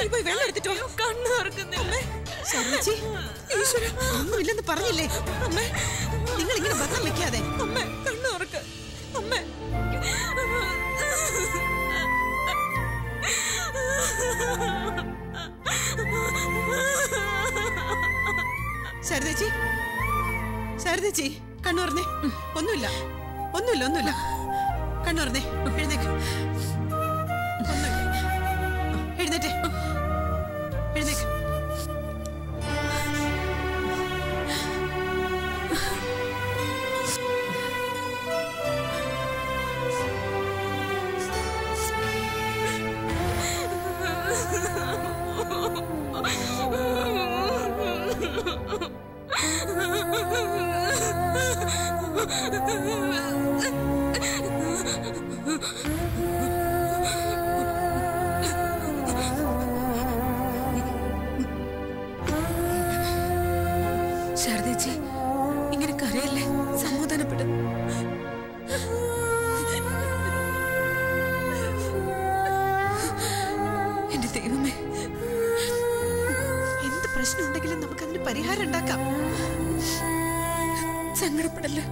നീ പോയി വെള്ളം എടുത്തിട്ടോ കണ്ണു തുറക്കുന്നില്ല ശരണച്ചി ഈശ്വര ഒന്നുമില്ലെന്ന് പറഞ്ഞില്ലേ അമ്മേ നിങ്ങൾ ഇങ്ങനെ ബന്ധം വെക്കാതെ അമ്മ കണ്ണു തുറക്ക് അമ്മ ശരതേച്ചി ശരതേച്ചി കണ്ണു പറഞ്ഞേ ഒന്നുമില്ല ഒന്നുമില്ല ഒന്നുമില്ല കണ്ണു പറഞ്ഞേ എഴുന്നേക്ക് ഒന്നുമില്ല. ആ, എഴുന്നേറ്റേ എഴുന്നേക്ക് ശാരദേച്ചി ഇങ്ങനെ കരയല്ലേ സമാധാനപ്പെടും എന്റെ ദൈവമേ എന്ത് പ്രശ്നം ഉണ്ടെങ്കിലും നമുക്ക് അതിന് പരിഹാരം ഉണ്ടാക്കാം സങ്കടപ്പെടല്ലേ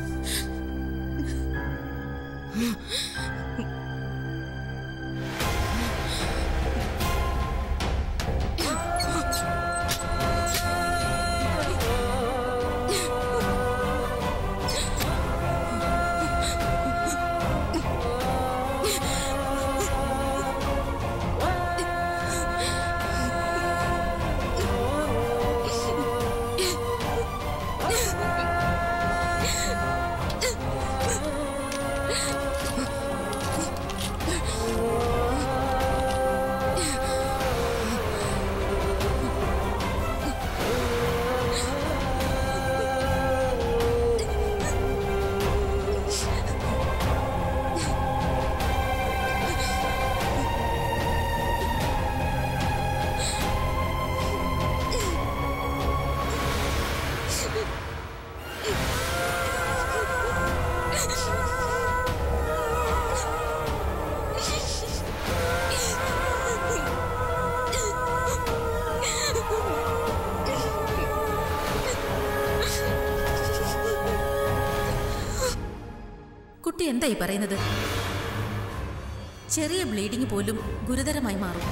കുട്ടി എന്തായി പറയുന്നത് ചെറിയ ബ്ലീഡിംഗ് പോലും ഗുരുതരമായി മാറും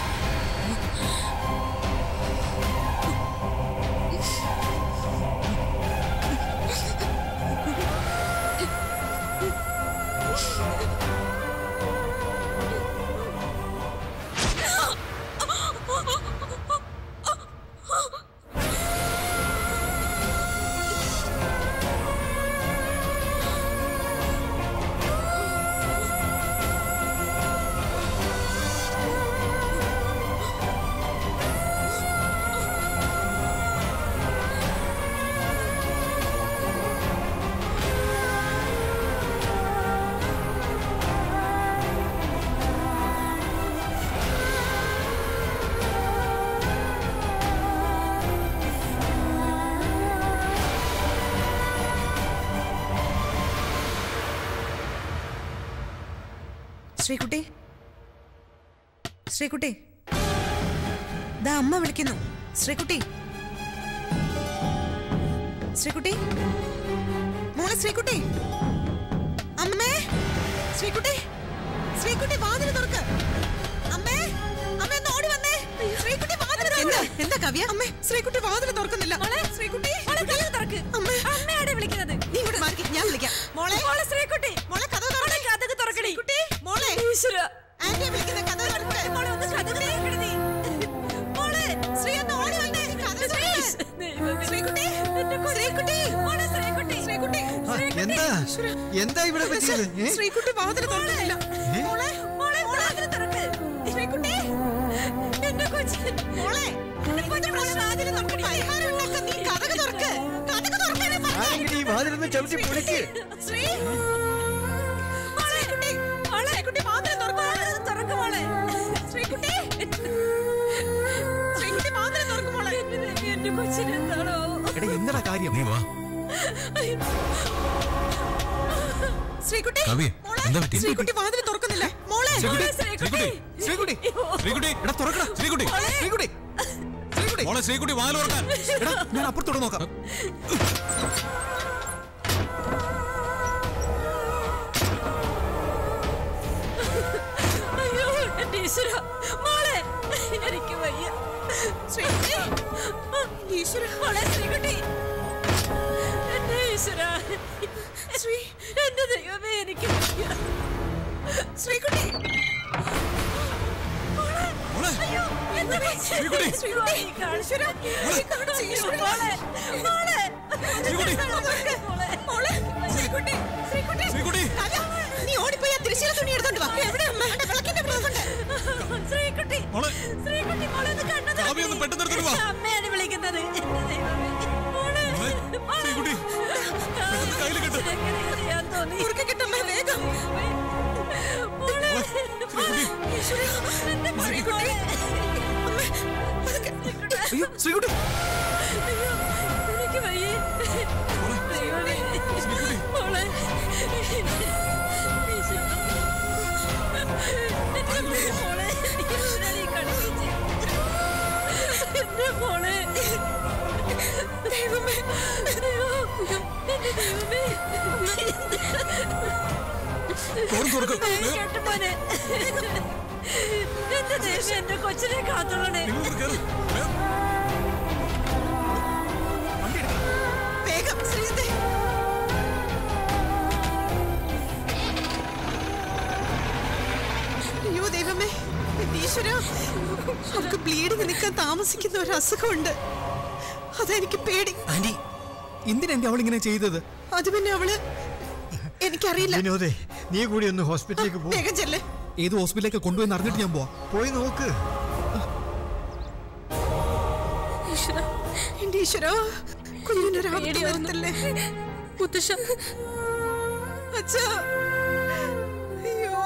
ശ്രീകുട്ടി ശ്രീകുട്ടി ദാ അമ്മ വിളിക്കുന്നു ശ്രീകുട്ടി ശ്രീകുട്ടി മോളെ ശ്രീകുട്ടി അമ്മേ ശ്രീകുട്ടി ശ്രീകുട്ടി വാതിൽ തുറക്ക് അമ്മേ അമ്മ ഒന്ന് ഓടി വന്നേ ശ്രീകുട്ടി വാതിൽ എന്താ എന്താ കവ്യ അമ്മേ ശ്രീകുട്ടി വാതിൽ തുറക്കുന്നില്ല മോളെ ശ്രീകുട്ടി തുറക്ക് അമ്മേ അമ്മയാണ് വിളിക്കുന്നത് നീ ഇങ്ങോട്ട് മാറി ഞാൻ വിളിക്കാം മോളെ മോളെ ശ്രീകുട്ടി മോളെ കഥ തുറക്ക് കഥക് തുറക്കടി കുട്ടി മോളെ ഈശ്വര ആന്റിയെ വിളിക്കുന്ന കഥ തുറക്ക് മോളെ ഒന്ന് കഥക് തുറക്കടി നീ മോളെ ശ്രീ ഒന്ന് ഓടി വന്നേ കഥ തുറക്ക് ദൈവമേ. ശ്രീകുട്ടി എന്റെ കൊച്ചു. ശ്രീകുട്ടി മോളെ ശ്രീകുട്ടി ശ്രീകുട്ടി ആ, എന്താ എന്താ ഇവിടെ പറ്റിയത് ഏ? ശ്രീകുട്ടി വാതിൽ തുറക്കുന്നില്ല ഏ? മോളെ മോളെ വാതിൽ തുറക്ക് ശ്രീകുട്ടി എന്റെ കൊച്ചു മോളെ കൊച്ചു മോളെ വാതിൽ തുറക്ക് പരിഹാരം ഉണ്ടാക്കാൻ നീ കഥക് തുറക്ക് കഥക് തുറക്കാനേ പറഞ്ഞേ. ആരെങ്കിലും ഈ വാതിലൊന്ന് ചവിട്ടി പൊളിക്ക് ശ്രീ ശ്രീകുട്ടി മോളെ ശ്രീകുട്ടി വാതിൽ തുറക്ക് വാതിൽ തുറക്ക് മോളെ ശ്രീകുട്ടി ശ്രീകുട്ടി വാതിൽ തുറക്ക് മോളെ എന്റെ കൊച്ചിന് എന്താണോ എടാ എന്താ കാര്യം നീ വാ ശ്രീകുട്ടി കവി മോളെ എന്താ പറ്റി? ശ്രീകുട്ടി വാതിൽ തുറക്കുന്നില്ല മോളെ മോളെ ശ്രീകുട്ടി ശ്രീകുട്ടി ശ്രീകുട്ടി എടാ തുറക്കടാ ശ്രീകുട്ടി ശ്രീകുട്ടി ശ്രീകുട്ടി മോളെ ശ്രീകുട്ടി വാതിൽ തുറക്കാൻ എടാ ഞാൻ അപ്പുറത്തോട്ട് നോക്കാം അയ്യോ എന്റെ ഈശ്വര മോളെ എനിക്ക് വയ്യ ശ്രീകുട്ടി ഈശ്വര മോളെ ശ്രീകുട്ടി എന്റെ ഈശ്വര ശ്രീ എന്റെ ദൈവമേ എനിക്ക് വയ്യ ശ്രീകുട്ടി മോളെ അയ്യോ എന്റെ ശ്രീകുട്ടി. ശ്രീകുട്ടി ഈശ്വര മോളെ മോളെ ശ്രീകുട്ടി. മോളെ മോളെ ശ്രീകുട്ടി ശ്രീകുട്ടി ശ്രീകുട്ടി രാജാ, നീ ഓടിപ്പോയി ആ തിരശ്ശീല തുണി എടുത്തോണ്ട് വാ എവിടെ അമ്മ അവിടെ വിളക്കിന്റെ പുറകുണ്ട് ശ്രീകുട്ടി മോളെ ശ്രീകുട്ടി മോളെ ഒന്ന് കണ്ണു കാവ്യ ഒന്ന് പെട്ടെന്ന് എടുത്തിട്ട് വാ. അമ്മയാണ് വിളിക്കുന്നത് എന്റെ ദൈവമേ മോളെ മോളെ, ശ്രീകുട്ടി, പെട്ടെന്ന് കയ്യില് കെട്ട്. എങ്ങനെ ചെയ്യാൻ തോന്നി മുറുക്കെ കിട്ടമ്മേ വേഗം മോളെ ശ്രീകുട്ടി. ഈശ്വരാ, എന്റെ മോളെ. അയ്യോ ശ്രീകുട്ടി അയ്യോ, എനിക്ക് വയ്യേ ദൈവമേ മോളെ ഈശ്വരാ. എന്റെ മോളെ ഈശ്വരാ, നീ കണിപ്പിച്ച്. എന്റെ മോളെ ദൈവമേ അയ്യോ, എന്റെ ദൈവമേ തുറക്ക് തുറക്ക് കേട്ടു മോനെ എന്റെ ദൈവം എന്റെ കൊച്ചിനെ കാത്തോളണേ നിങ്ങൾ കയറി വേഗം. വേഗം ശ്രീകുട്ടി അയ്യോ ദൈവമേ ഈശ്വര അവർക്ക് ബ്ലീഡിങ് നിൽക്കാൻ താമസിക്കുന്ന ഒരു അസുഖമുണ്ട് അതെനിക്ക് പേടി ആന്റി എന്തിനാ എന്റെ അവൾ ഇങ്ങനെ ചെയ്തത് അത് പിന്നെ അവള് എനിക്കറിയില്ല വിനോദേ നീ കൂടി ഒന്ന് ഹോസ്പിറ്റലിലേക്ക് പോ വേഗം ചെല്ലേ ഏത് ഹോസ്പിറ്റലിലേക്ക് കൊണ്ടുപോയി അറിഞ്ഞിട്ട് ഞാൻ പോവാം പോയി നോക്ക് ഈശ്വര എന്റെ ഈശ്വര കുഞ്ഞിനൊരു ആപത്ത് പേടിയാവുന്നു. വരുത്തല്ലേ മുത്തശ്ശ അച്ഛാ അയ്യോ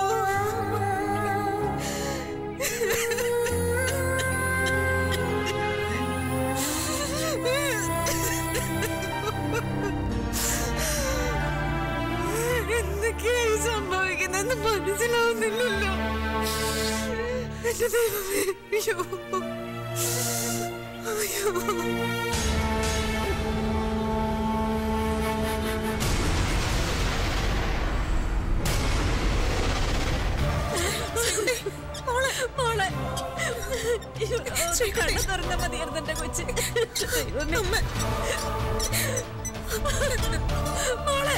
എന്തൊക്കെയായി സംഭവിക്കുന്നെന്ന് മനസ്സിലാവുന്നില്ലല്ലോ എന്റെ ദൈവമേ അയ്യോ അയ്യോ മോളെ മോളെ കണ്ണു തുറന്ന മതിയായിരുന്നു എന്റെ കൊച്ച് ദൈവമേ മോളെ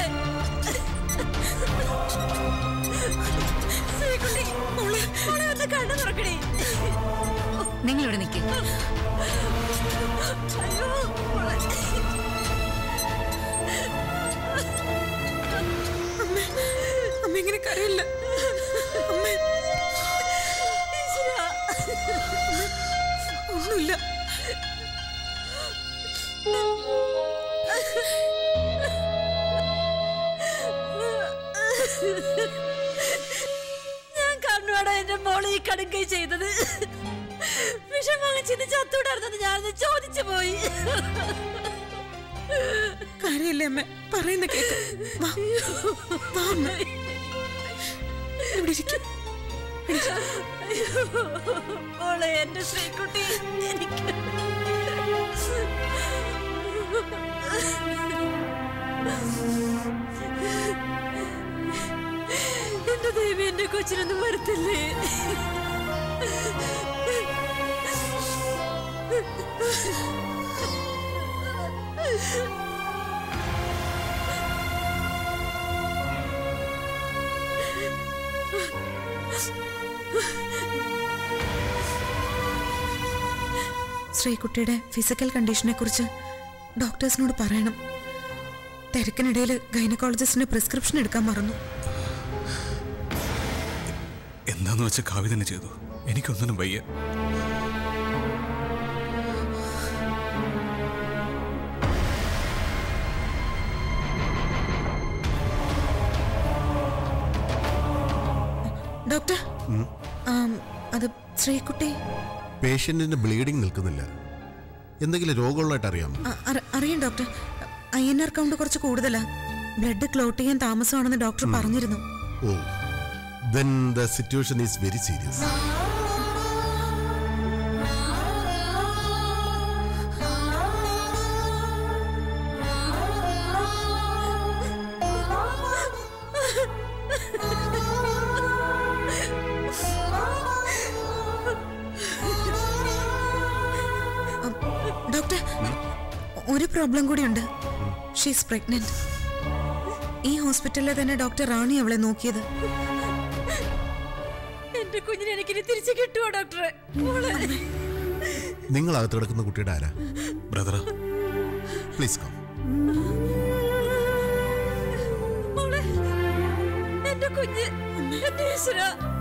ശ്രീകുട്ടി മോളെ മോളെ ഒന്ന് കണ്ണു തുറക്കണേ നിങ്ങളിവിടെ നിൽക്ക് അയ്യോ മോളെ അമ്മ ഇങ്ങനെ കരയില്ല അമ്മ ഈശ്വരാ. ഒന്നുമില്ല ഞാൻ കണ്ണുവാടാ എന്റെ മോളെ ഈ കടുങ്കൈ ചെയ്തത് വിഷം വാങ്ങിച്ചിട്ട് ചത്തൂടായിരുന്നത് ഞാനത് ചോദിച്ചു പോയി കരയില്ലേ അമ്മ പറയുന്ന കേക്ക് വാ വാ അമ്മ ഇവിടെ ഇരിക്കും മോളെ എന്റെ ശ്രീകുട്ടി എനിക്ക് എന്റെ ദേവി എന്റെ കൊച്ചിനൊന്നും വരത്തില്ലേ ശ്രീകുട്ടിയുടെ ഫിസിക്കൽ കണ്ടീഷനെ കുറിച്ച് ഡോക്ടേഴ്സിനോട് പറയണം തിരക്കിനിടയിൽ ഗൈനക്കോളജിസ്റ്റിന് പ്രിസ്ക്രിപ്ഷൻ എടുക്കാൻ മറന്നു എന്താന്ന് വെച്ച കാവ്യ തന്നെ ചെയ്തു എനിക്കൊന്നിനും വയ്യ ഡോക്ടർ ആം, അത് ശ്രീകുട്ടി പേഷ്യന്റിന് ബ്ലീഡിംഗ് നിൽക്കുന്നില്ല എന്തെങ്കിലും രോഗമുള്ളതായിട്ട് അറിയാമോ അ- അറി- അറിയാം doctor I N R count കുറച്ച് കൂടുതലാ ബ്ലഡ് ക്ലോട്ട് ചെയ്യാൻ താമസമാണെന്ന് ഡോക്ടർ പറഞ്ഞിരുന്നു oh then the situation is very serious doctor ഒരു പ്രോബ്ലം കൂടിയുണ്ട് ഷീസ് പ്രഗ്നന്റ് ഈ ഹോസ്പിറ്റലിലെ തന്നെ ഡോക്ടർ റാണി അവളെ നോക്കിയത് എന്റെ കുഞ്ഞിനെ എനിക്കിനി തിരിച്ചു കിട്ടുമോ ഡോക്ടറെ മോളെ നിങ്ങൾ അകത്ത് കിടക്കുന്ന കുട്ടിയുടെ ആരാ ബ്രദറാ പ്ലീസ് കം മോളെ എന്റെ കുഞ്ഞ് എന്റെ ഈശ്വര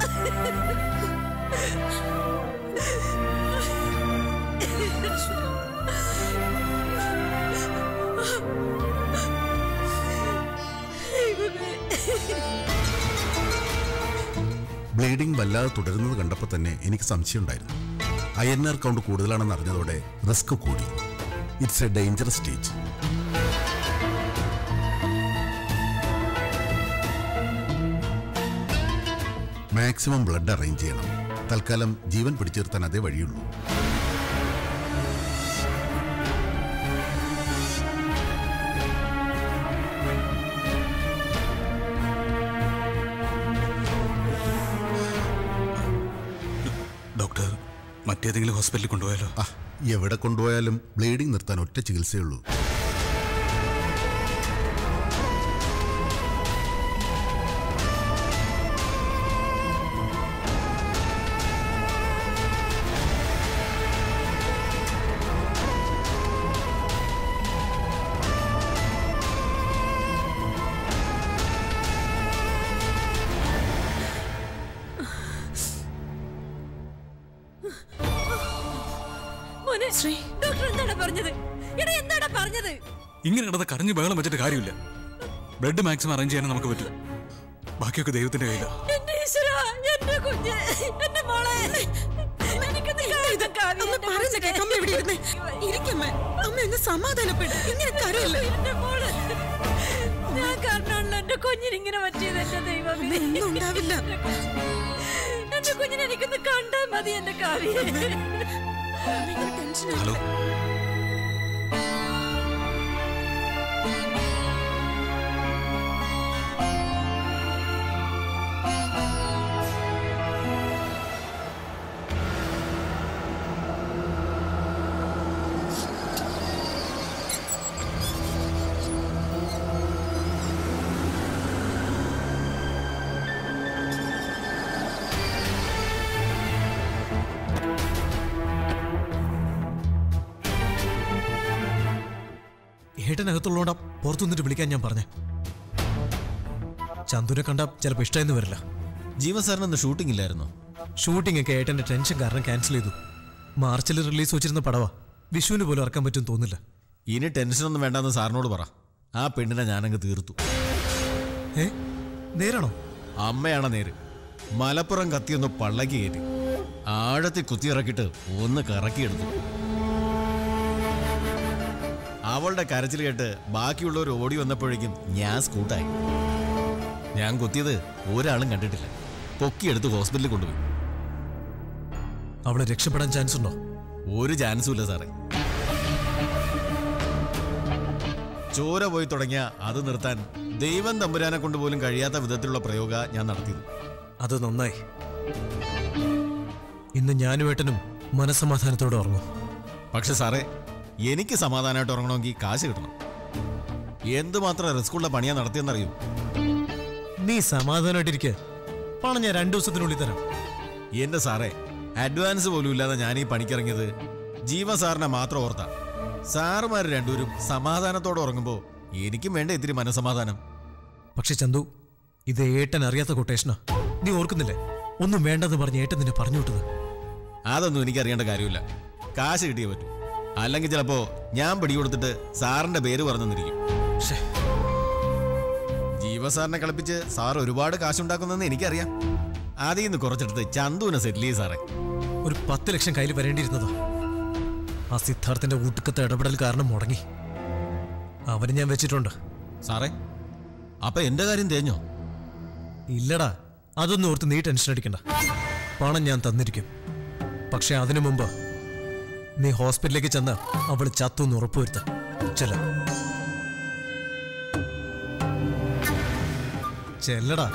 ബ്ലീഡിംഗ് വല്ലാതെ തുടരുന്നത് കണ്ടപ്പോൾ തന്നെ എനിക്ക് സംശയമുണ്ടായിരുന്നു ഐ എൻ ആർ കൗണ്ട് കൂടുതലാണെന്ന് അറിഞ്ഞതോടെ റിസ്ക് കൂടി it's a dangerous stage maximum blood arrange ചെയ്യണം തൽക്കാലം ജീവൻ പിടിച്ചു നിർത്താൻ അതേ വഴിയുള്ളൂ ഡോക്ടർ മറ്റേതെങ്കിലും ഹോസ്പിറ്റലിൽ കൊണ്ടുപോയാലോ ആ എവിടെ കൊണ്ടുപോയാലും ബ്ലീഡിംഗ് നിർത്താൻ ഒറ്റ ചികിത്സയുള്ളൂ മോനെ ഡോക്ടർ എന്താണ് പറഞ്ഞത് എടാ എന്താണ് പറഞ്ഞത് ഇങ്ങനെ കിടന്ന് കരഞ്ഞ് ബഹളം വെച്ചിട്ട് കാര്യമില്ല ബ്ലഡ് മാക്സിമം അറേഞ്ച് ചെയ്യാൻ നമുക്ക് പറ്റും ബാക്കിയൊക്കെ ദൈവത്തിന്റെ കയ്യിലാണ് എന്റെ ഈശ്വര എന്റെ കുഞ്ഞ് എന്റെ മോളെ എനിക്കൊന്ന് കാണാൻ കാവ്യ, അമ്മ എന്റെ പറയുന്ന കൊച്ചിനെ. കേക്ക് അമ്മ ഇവിടെ ഇരുന്നേ ഇരിക്കമ്മ അമ്മ ഒന്ന് സമാധാനപ്പെടും ഇങ്ങനെ കരയല്ലേ എന്റെ മോള് ഞാൻ കാരണമാണല്ലോ എന്റെ കുഞ്ഞിന് ഇങ്ങനെ പറ്റിയത് എന്റെ ദൈവമേ ഒന്നും ഉണ്ടാവില്ല. എന്റെ കുഞ്ഞ്- എന്റെ കുഞ്ഞിനെ എനിക്കൊന്ന് കണ്ടാ മതി എന്റെ കാവ്യ ടെൻഷൻ ഹലോ ഏട്ടനകത്തുള്ളോണ്ടാ പുറത്തു നിന്നിട്ട് വിളിക്കാൻ ഞാൻ പറഞ്ഞേ ചന്തുനെ കണ്ട ചിലപ്പോൾ ഇഷ്ടമെന്ന് വരില്ല ജീവൻ സാറിന് ഷൂട്ടിംഗ് ഇല്ലായിരുന്നോ ഷൂട്ടിംഗ് ഒക്കെ ഏട്ടന്റെ ടെൻഷൻ കാരണം ക്യാൻസൽ ചെയ്തു മാർച്ചിൽ റിലീസ് വെച്ചിരുന്ന പടവാ വിഷുവിന് പോലും ഇറക്കാൻ പറ്റും തോന്നില്ല ഇനി ടെൻഷനൊന്നും വേണ്ടെന്ന് സാറിനോട് പറ ആ പെണ്ണിനെ ഞാനങ്ങ് തീർത്തു ഏ നേരാണോ അമ്മയാണ് നേര് മലപ്പുറം കത്തിയൊന്ന് പള്ളക്ക് കയറ്റി ആഴത്തിൽ കുത്തിയിറക്കിയിട്ട് ഒന്ന് കറക്കിയെടുത്തു അവളുടെ കരച്ചിൽ കേട്ട് ബാക്കിയുള്ളവർ ഓടി വന്നപ്പോഴേക്കും ഞാൻ സ്കൂട്ടായി ഞാൻ കുത്തിയത് ഒരാളും കണ്ടിട്ടില്ല പൊക്കിയെടുത്ത് ഹോസ്പിറ്റലിൽ കൊണ്ടുപോയി അവളെ രക്ഷപ്പെടാൻ ചാൻസ് ഉണ്ടോ ഒരു ചാൻസും ഇല്ല സാറേ ചോര പോയി തുടങ്ങിയ അത് നിർത്താൻ ദൈവം തമ്പുരാനെ കൊണ്ട് പോലും കഴിയാത്ത വിധത്തിലുള്ള പ്രയോഗ ഞാൻ നടത്തിയത് അത് നന്നായി ഇന്ന് ഞാനും ഏട്ടനും മനസമാധാനത്തോടെ ഉറങ്ങും പക്ഷെ സാറേ എനിക്ക് സമാധാനമായിട്ട് ഉറങ്ങണമെങ്കിൽ കാശ് കിട്ടണം എന്തുമാത്രം റിസ്ക്കുള്ള പണിയാ നടത്തിയെന്നറിയൂ നീ സമാധാനമായിട്ടിരിക്കെ പണം ഞാൻ രണ്ടു ദിവസത്തിനുള്ളിൽ തരാം എന്റെ സാറേ അഡ്വാൻസ് പോലും ഇല്ലാതെ ഞാൻ ഈ പണിക്കിറങ്ങിയത് ജീവ സാറിനെ മാത്രം ഓർത്താ സാറുമാർ രണ്ടുപേരും സമാധാനത്തോടെ ഉറങ്ങുമ്പോൾ എനിക്കും വേണ്ട ഇത്തിരി മനസമാധാനം പക്ഷെ ചന്തു ഇത് ഏട്ടൻ അറിയാത്ത കൊട്ടേഷനാ നീ ഓർക്കുന്നില്ലേ ഒന്നും വേണ്ടെന്ന് പറഞ്ഞ് ഏട്ടൻ നിന്നെ പറഞ്ഞു വിട്ടത് അതൊന്നും എനിക്ക് അറിയേണ്ട കാര്യമില്ല കാശ് കിട്ടിയേ പറ്റൂ അല്ലെങ്കിൽ ചിലപ്പോ ഞാൻ പിടികൊടുത്തിട്ട് സാറിന്റെ പേര് പറഞ്ഞെന്നിരിക്കും ശ്ശേ, ജീവ സാറിനെ കളിപ്പിച്ച് സാർ ഒരുപാട് കാശുണ്ടാക്കുന്നെന്ന് എനിക്കറിയാം അതിൽ നിന്ന് കുറച്ചെടുത്ത് ചന്തുവിനെ സെറ്റിൽ ചെയ്യും സാറേ ഒരു പത്ത് ലക്ഷം കയ്യിൽ വരേണ്ടിയിരുന്നതാ ആ സിദ്ധാർത്ഥന്റെ ഊട്ടുക്കത്തെ ഇടപെടൽ കാരണം മുടങ്ങി അവന് ഞാൻ വെച്ചിട്ടുണ്ട് സാറേ അപ്പൊ എന്റെ കാര്യം തേഞ്ഞോ ഇല്ലടാ അതൊന്നും ഓർത്ത് നീ ടെൻഷൻ അടിക്കണ്ട പണം ഞാൻ തന്നിരിക്കും പക്ഷെ അതിനു മുമ്പ് നീ ഹോസ്പിറ്റലിലേക്ക് ചെന്ന് അവൾ ചത്തുന്ന് ഉറപ്പുവരുത്ത ചെല്ല ചെല്ലടാ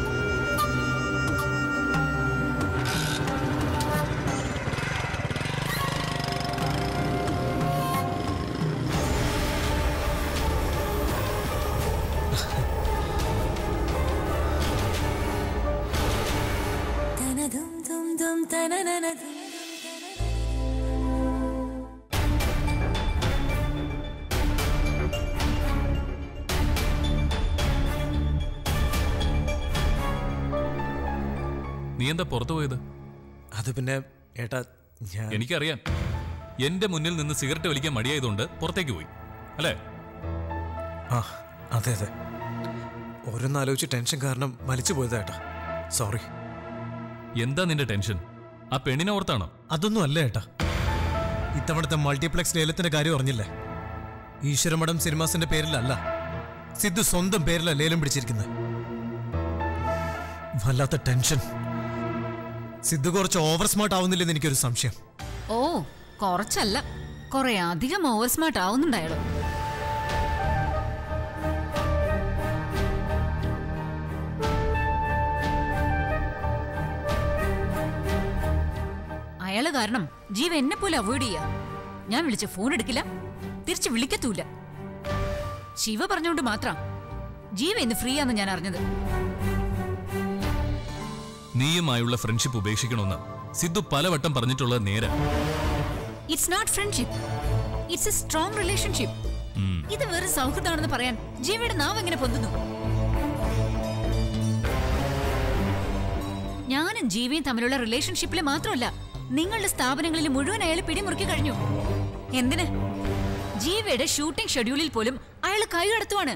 നീ എന്താ പുറത്തു പോയത് അത് പിന്നെ ഏട്ടാ ഞാൻ എനിക്കറിയാം എന്റെ മുന്നിൽ നിന്ന് സിഗരറ്റ് വലിക്കാൻ മടിയായതുകൊണ്ട് പുറത്തേക്ക് പോയി അല്ലേ ആ അതെ അതെ ഓരോന്നാലോചിച്ച് ടെൻഷൻ കാരണം വലിച്ചു പോയതാ ഏട്ടാ സോറി എന്താ നിന്റെ ടെൻഷൻ ആ പെണ്ണിനെ ഓർത്താണോ അതൊന്നും അല്ല ഏട്ടാ ഇത്തവണത്തെ മൾട്ടിപ്ലക്സ് ലേലത്തിന്റെ കാര്യം അറിഞ്ഞില്ലേ ഈശ്വരമഠം സിനിമാസിന്റെ പേരിലല്ല സിദ്ധു സ്വന്തം പേരില ലേലം പിടിച്ചിരിക്കുന്നത് വല്ലാത്ത ടെൻഷൻ സിദ്ധു കുറച്ച് ഓവർ സ്മാർട്ട് ആവുന്നില്ലെന്ന് എനിക്കൊരു സംശയം ഓ കുറച്ചല്ല കുറെ അധികം ഓവർ സ്മാർട്ട് ആവുന്നുണ്ടായാലോ അയാള് കാരണം ജീവ എന്നെ പോലെ അവോയ്ഡ് ചെയ്യാ ഞാൻ വിളിച്ച ഫോൺ എടുക്കില്ല തിരിച്ച് വിളിക്കത്തൂല ശിവ പറഞ്ഞുകൊണ്ട് മാത്രം ജീവ ഇന്ന് ഫ്രീ ആന്ന് ഞാൻ അറിഞ്ഞത് നീയുമായുള്ള ഫ്രണ്ട്ഷിപ്പ് ഉപേക്ഷിക്കണമെന്ന് സിദ്ധു പലവട്ടം പറഞ്ഞിട്ടുള്ളത് നേരെ it's not friendship it's a strong relationship ഇത് വെറും സൗഹൃദമാണെന്ന് പറയാൻ ജീവയുടെ നാവ് എങ്ങനെ പൊന്തുന്നു ഞാനും ജീവയും തമ്മിലുള്ള റിലേഷൻഷിപ്പിൽ മാത്രമല്ല നിങ്ങളുടെ സ്ഥാപനങ്ങളിൽ മുഴുവൻ അയാൾ പിടിമുറുക്കി കഴിഞ്ഞു എന്തിന് ജീവയുടെ ഷൂട്ടിംഗ് ഷെഡ്യൂളിൽ പോലും അയാൾ കൈകടത്തുവാണ്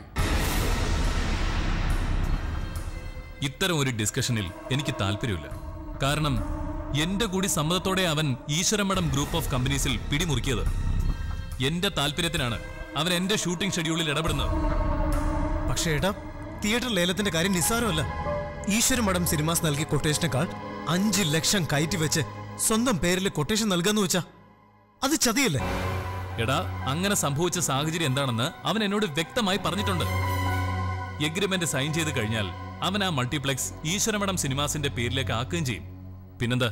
ഇത്തരം ഒരു ഡിസ്കഷനിൽ എനിക്ക് താല്പര്യമില്ല കാരണം എന്റെ കൂടി സമ്മതത്തോടെ അവൻ ഈശ്വരമഠം ഗ്രൂപ്പ് ഓഫ് കമ്പനീസിൽ പിടിമുറുക്കിയത് എന്റെ താല്പര്യത്തിനാണ് അവൻ എന്റെ ഷൂട്ടിംഗ് ഷെഡ്യൂളിൽ ഇടപെടുന്നത് പക്ഷേ ഏട്ടാ തിയേറ്റർ ലേലത്തിന്റെ കാര്യം നിസ്സാരമല്ല ഈശ്വരമഠം സിനിമാസ് നൽകിയ കൊട്ടേഷനേക്കാൾ അഞ്ച് ലക്ഷം കയറ്റി വെച്ച് സ്വന്തം പേരിൽ കൊട്ടേഷൻ നൽകാന്ന് വെച്ചാ അത് ചതിയല്ലേ എടാ അങ്ങനെ സംഭവിച്ച സാഹചര്യം എന്താണെന്ന് അവൻ എന്നോട് വ്യക്തമായി പറഞ്ഞിട്ടുണ്ട് എഗ്രിമെന്റ് സൈൻ ചെയ്ത് കഴിഞ്ഞാൽ അവൻ ആ മൾട്ടിപ്ലെക്സ് ഈശ്വരമഠം സിനിമാസിന്റെ പേരിലേക്ക് ആക്കുകയും ചെയ്യും പിന്നെന്താ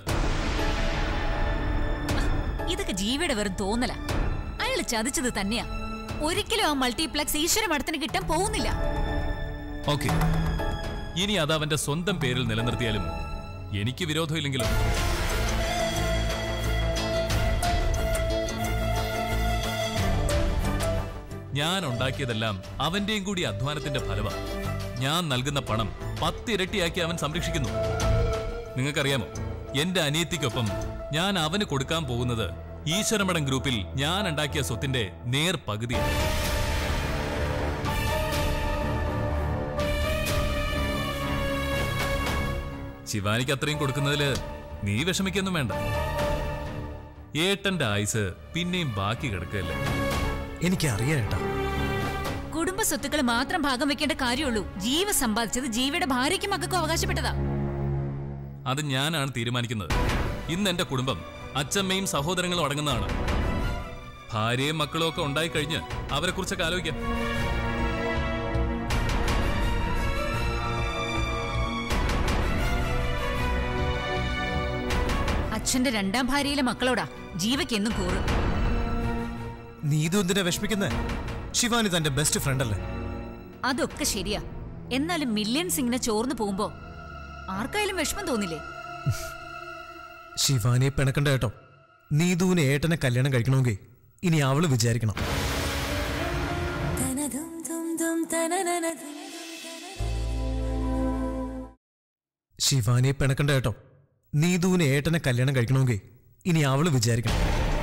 ഇതൊക്കെ ജീവിയുടെ വെറും തോന്നല അയാൾ ചതിച്ചത് തന്നെയാ ഒരിക്കലും ആ മൾട്ടിപ്ലക്സ് ഈശ്വര മഠത്തിന് കിട്ടാൻ പോകുന്നില്ല ഓക്കെ ഇനി അത് അവന്റെ സ്വന്തം പേരിൽ നിലനിർത്തിയാലും എനിക്ക് വിരോധമില്ലെങ്കിലും ഞാൻ ഉണ്ടാക്കിയതെല്ലാം അവന്റെയും കൂടി അധ്വാനത്തിന്റെ ഫലമാണ് ഞാൻ നൽകുന്ന പണം പത്തിരട്ടിയാക്കി അവൻ സംരക്ഷിക്കുന്നു നിങ്ങൾക്കറിയാമോ എന്റെ അനിയത്തിക്കൊപ്പം ഞാൻ അവന് കൊടുക്കാൻ പോകുന്നത് ഈശ്വരമഠം ഗ്രൂപ്പിൽ ഞാൻ ഉണ്ടാക്കിയ സ്വത്തിന്റെ നേർ പകുതിയാണ് ശിവാനിക്ക് അത്രയും കൊടുക്കുന്നതില് നീ വിഷമിക്കൊന്നും വേണ്ട ഏട്ടന്റെ ആയുസ് പിന്നെയും ബാക്കി കിടക്കല്ലേ എനിക്കറിയാം ഏട്ടാ കുടുംബ സ്വത്തുക്കൾ മാത്രം ഭാഗം വെക്കേണ്ട കാര്യമുള്ളൂ ജീവ സമ്പാദിച്ചത് ജീവയുടെ ഭാര്യയ്ക്കും മക്കൾക്കും അവകാശപ്പെട്ടതാ അത് ഞാനാണ് തീരുമാനിക്കുന്നത് ഇന്ന് എന്റെ കുടുംബം അച്ഛമ്മയും സഹോദരങ്ങളും അടങ്ങുന്നതാണ് ഭാര്യയും മക്കളും ഒക്കെ ഉണ്ടായിക്കഴിഞ്ഞ് അവരെ കുറിച്ചൊക്കെ ആലോചിക്കാം അച്ഛന്റെ രണ്ടാം ഭാര്യയിലെ മക്കളോടാ ജീവയ്ക്ക് എന്നും കൂറ് നീതു എന്തിനാ വിഷമിക്കുന്നേ ശിവാനി തന്റെ ബെസ്റ്റ് ഫ്രണ്ട് അല്ലേ അതൊക്കെ ശരിയാ എന്നാലും മില്യൺസ് ഇങ്ങനെ ചോർന്നു പോകുമ്പോ ആർക്കായാലും വിഷമം തോന്നില്ലേ ശിവാനിയെ പിണക്കണ്ട കേട്ടോ നീതുവിന് ഏട്ടനെ കല്യാണം കഴിക്കണമെങ്കിൽ ഇനി അവള് വിചാരിക്കണം ശിവാനിയെ പിണക്കണ്ട കേട്ടോ നീതുവിന് ഏട്ടനെ കല്യാണം കഴിക്കണമെങ്കിൽ ഇനി അവള് വിചാരിക്കണം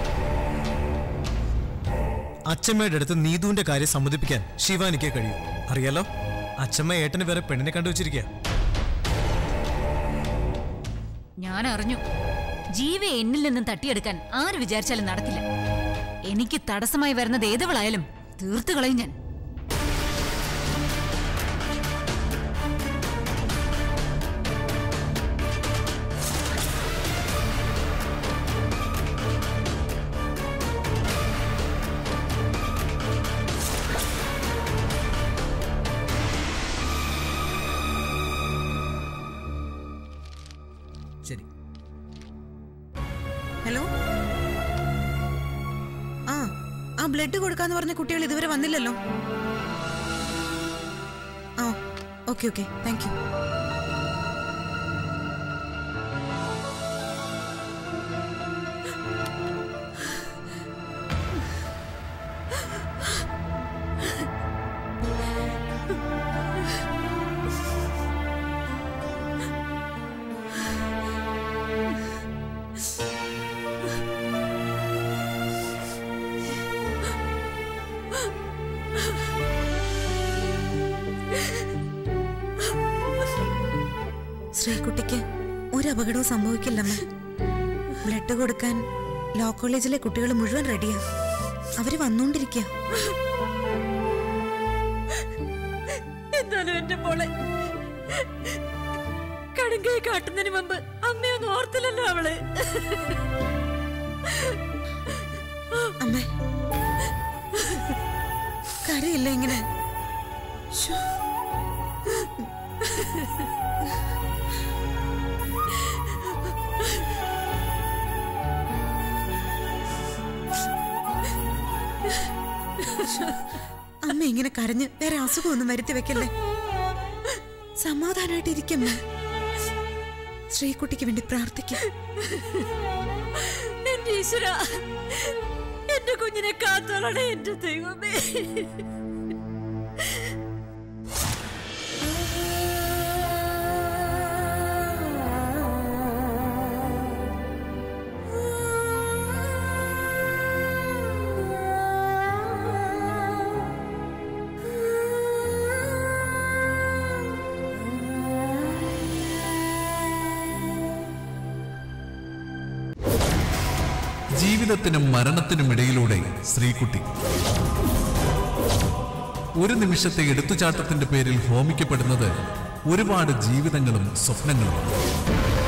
അച്ഛമ്മയുടെ അടുത്ത് നീതുവിന്റെ കാര്യം സമ്മതിപ്പിക്കാൻ ശിവാനിക്ക് കഴിയും അറിയാലോ അച്ഛമ്മ ഏട്ടന് വേറെ പെണ്ണിനെ കണ്ടുവച്ചിരിക്കുക ഞാൻ അറിഞ്ഞു ജീവ എന്നിൽ നിന്നും തട്ടിയെടുക്കാൻ ആര് വിചാരിച്ചാലും നടക്കില്ല എനിക്ക് തടസ്സമായി വരുന്നത് ഏതവളായാലും തീർത്തു കളയും ഞാൻ ശരി ഹലോ ആ ആ ബ്ലഡ് കൊടുക്കാന്ന് പറഞ്ഞ കുട്ടികൾ ഇതുവരെ വന്നില്ലല്ലോ ആ ഓക്കെ ഓക്കെ താങ്ക് യു ശ്രീകുട്ടിക്ക് ഒരു അപകടവും സംഭവിക്കില്ലമ്മ ബ്ലഡ് കൊടുക്കാൻ ലോ കോളേജിലെ കുട്ടികൾ മുഴുവൻ റെഡിയാ അവര് വന്നോണ്ടിരിക്കുക എന്നാലും എന്റെ മോളെ കടുങ്കൈ കാട്ടുന്നതിന് മുമ്പ് അമ്മയൊന്നും ഓർത്തില്ലല്ലോ അവള് അമ്മേ കരയില്ല ഇങ്ങനെ ശ്ശോ. അമ്മ ഇങ്ങനെ കരഞ്ഞ് വേറെ അസുഖമൊന്നും വരുത്തി വെക്കല്ലേ സമാധാനമായിട്ട് ഇരിക്കമ്മ ശ്രീകുട്ടിക്ക് വേണ്ടി പ്രാർത്ഥിക്കാം എന്റെ ഈശ്വര എന്റെ കുഞ്ഞിനെ കാത്തോളണേ എന്റെ ദൈവമേ ജീവിതത്തിനും മരണത്തിനും ഇടയിലൂടെ ശ്രീകുട്ടി ഒരു നിമിഷത്തെ എടുത്തുചാട്ടത്തിന്റെ പേരിൽ ഹോമിക്കപ്പെടുന്നത് ഒരുപാട് ജീവിതങ്ങളും സ്വപ്നങ്ങളുമാണ്